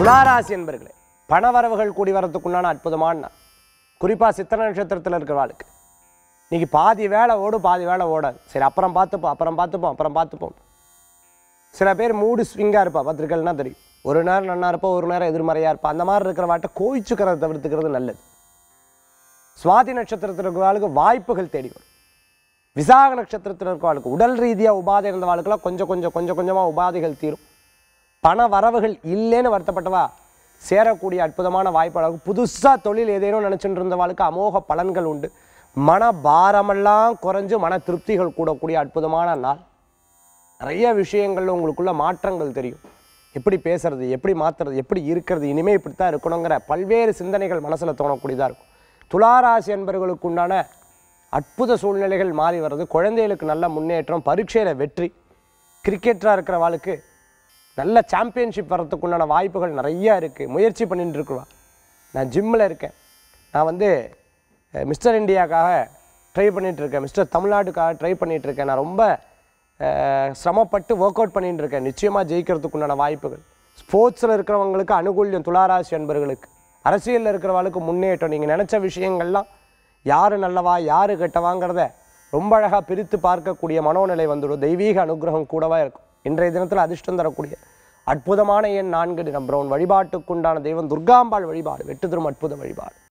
துளாராசி என்பர்களே பணவரவுகள் கூடி வரத்துக்குண்டான அற்புதமான நாள் குறிப்பாக சித்திர நட்சத்திரத்தில் இருக்கிறவாளுக்கு இன்னைக்கு பாதி வேலை ஓடும் பாதி வேலை ஓடாது சரி அப்புறம் பார்த்துப்போம் அப்புறம் பார்த்துப்போம் அப்புறம் பார்த்துப்போம் சில பேர் மூடு ஸ்விங்காக இருப்பா பத்திரிக்கைன்னா தெரியும் ஒரு நேரம் நன்னா இருப்பா ஒரு நேரம் எதிர்மறையாக இருப்பா அந்த மாதிரி இருக்கிற வாட்டை கோயிச்சுக்கிறத தவிர்த்துக்கிறது நல்லது சுவாதி நட்சத்திரத்தில் இருக்கிறவாளுக்கு வாய்ப்புகள் தேடி வரும் விசாக நட்சத்திரத்தில் இருக்கிறவாளுக்கு உடல் ரீதியாக உபாதை இருந்தவாளுக்கெல்லாம் கொஞ்சம் கொஞ்சம் கொஞ்சம் கொஞ்சமாக உபாதைகள் தீரும் பண வரவுகள் இல்லைன்னு வருத்தப்பட்டவா சேரக்கூடிய அற்புதமான வாய்ப்பாளர் புதுசாக தொழில் ஏதேனும் நினச்சிட்டு இருந்தவாளுக்கு அமோக பலன்கள் உண்டு மன பாரமெல்லாம் குறைஞ்சு மன திருப்திகள் கூடக்கூடிய அற்புதமான நாள் நிறைய விஷயங்கள்ல உங்களுக்குள்ள மாற்றங்கள் தெரியும் எப்படி பேசுறது எப்படி மாத்துறது எப்படி இருக்கிறது இனிமே இப்படி தான் இருக்கணுங்கிற பல்வேறு சிந்தனைகள் மனசுல தோணக்கூடியதா இருக்கும் துளாராசி என்பவர்களுக்கு உண்டான அற்புத சூழ்நிலைகள் மாறி வர்றது குழந்தைகளுக்கு நல்ல முன்னேற்றம் பரீட்சையில வெற்றி கிரிக்கெட்டராக இருக்கிறவாளுக்கு நல்ல சாம்பியன்ஷிப் வர்றதுக்கு உண்டான வாய்ப்புகள் நிறைய இருக்கு முயற்சி பண்ணிட்டு இருக்குவா நான் ஜிம்மில் இருக்கேன் நான் வந்து அஹ், மிஸ்டர் இந்தியாக்காக ட்ரை பண்ணிட்டு இருக்கேன் மிஸ்டர் தமிழ்நாட்டுக்காக ட்ரை பண்ணிட்டு இருக்கேன் நான் ரொம்ப அஹ், சிரமப்பட்டு ஒர்க் அவுட் பண்ணிட்டு இருக்கேன் நிச்சயமாக ஜெயிக்கிறதுக்கு உண்டான வாய்ப்புகள் ஸ்போர்ட்ஸில் இருக்கிறவங்களுக்கு அனுகூல்யம் துளாராசி என்பவர்களுக்கு அரசியலில் இருக்கிறவங்களுக்கு முன்னேற்றம் நீங்கள் நினச்ச விஷயங்கள்லாம் யார் நல்லவா யார் கெட்டவாங்கிறத ரொம்ப அழகாக பிரித்து பார்க்கக்கூடிய மனோநிலை வந்துடும் தெய்வீக அனுகிரகம் கூடவா இருக்கும் இன்றைய தினத்தில் அதிர்ஷ்டம் தரக்கூடிய அற்புதமான எண் நான்கு நிறம் பிரவுன் வழிபாட்டுக்குண்டான தெய்வம் துர்காம்பாள் வழிபாடு வெட்டு தரும் அற்புத வழிபாடு